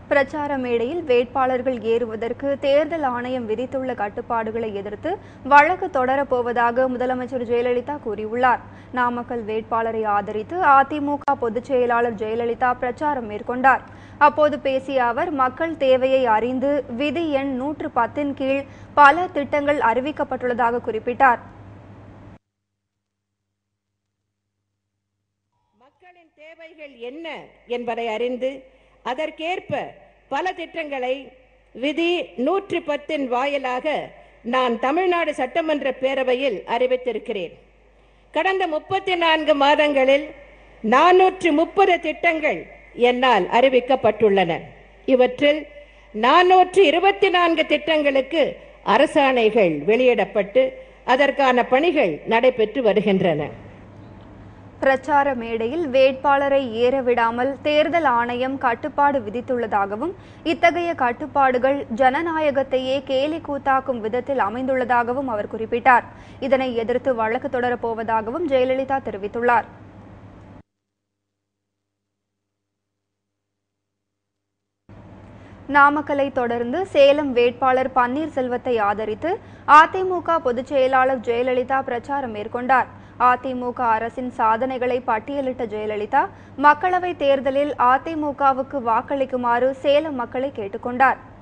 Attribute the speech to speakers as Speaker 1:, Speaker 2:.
Speaker 1: பிரச்சார மேடையில் வேட்பாளர்கள் ஏறுவதற்கு தேர்தல் ஆணையம் விதித்துள்ள கட்டுப்பாடுகளை எதிர்த்து வழக்கு தொடரப்போவதாக முதலமைச்சர் ஜெயலலிதா கூறியுள்ளார் நாமக்கல் வேட்பாளரை ஆதரித்து அதிமுக பொதுச் செயலாளர் ஜெயலலிதா பிரச்சாரம் மேற்கொண்டார் அப்போது பேசிய அவர் மக்கள் தேவையை அறிந்து விதி எண் நூற்று பத்தின் கீழ் பல திட்டங்கள் அறிவிக்கப்பட்டுள்ளதாக குறிப்பிட்டார்
Speaker 2: மக்களின் தேவைகள் என்ன என்பதை அறிந்து அதற்கேற்ப பல திட்டங்களை விதி நூற்றி பத்தின் வாயிலாக நான் தமிழ்நாடு சட்டமன்ற பேரவையில் அறிவித்திருக்கிறேன் கடந்த முப்பத்தி நான்கு மாதங்களில் நானூற்று முப்பது திட்டங்கள் என்னால் அறிவிக்கப்பட்டுள்ளன இவற்றில் நானூற்று இருபத்தி நான்கு திட்டங்களுக்கு அரசாணைகள் வெளியிடப்பட்டு அதற்கான பணிகள் நடைபெற்று வருகின்றன
Speaker 1: பிரச்சார மேடையில் வேட்பாளரை ஏற விடாமல் தேர்தல் ஆணையம் கட்டுப்பாடு விதித்துள்ளதாகவும் இத்தகைய கட்டுப்பாடுகள் ஜனநாயகத்தையே கேலி கூத்தாக்கும் விதத்தில் அமைந்துள்ளதாகவும் அவர் குறிப்பிட்டார் இதனை எதிர்த்து வழக்கு தொடரப் போவதாகவும் ஜெயலலிதா தெரிவித்துள்ளார் நாமக்கலை தொடர்ந்து சேலம் வேட்பாளர் பன்னீர்செல்வத்தை ஆதரித்து அதிமுக பொதுச் செயலாளர் ஜெயலலிதா பிரச்சாரம் மேற்கொண்டார் அதிமுக அரசின் சாதனைகளை பட்டியலிட்ட ஜெயலலிதா மக்களவைத் தேர்தலில் அதிமுகவுக்கு வாக்களிக்குமாறு சேலம் மக்களை கேட்டுக்கொண்டார்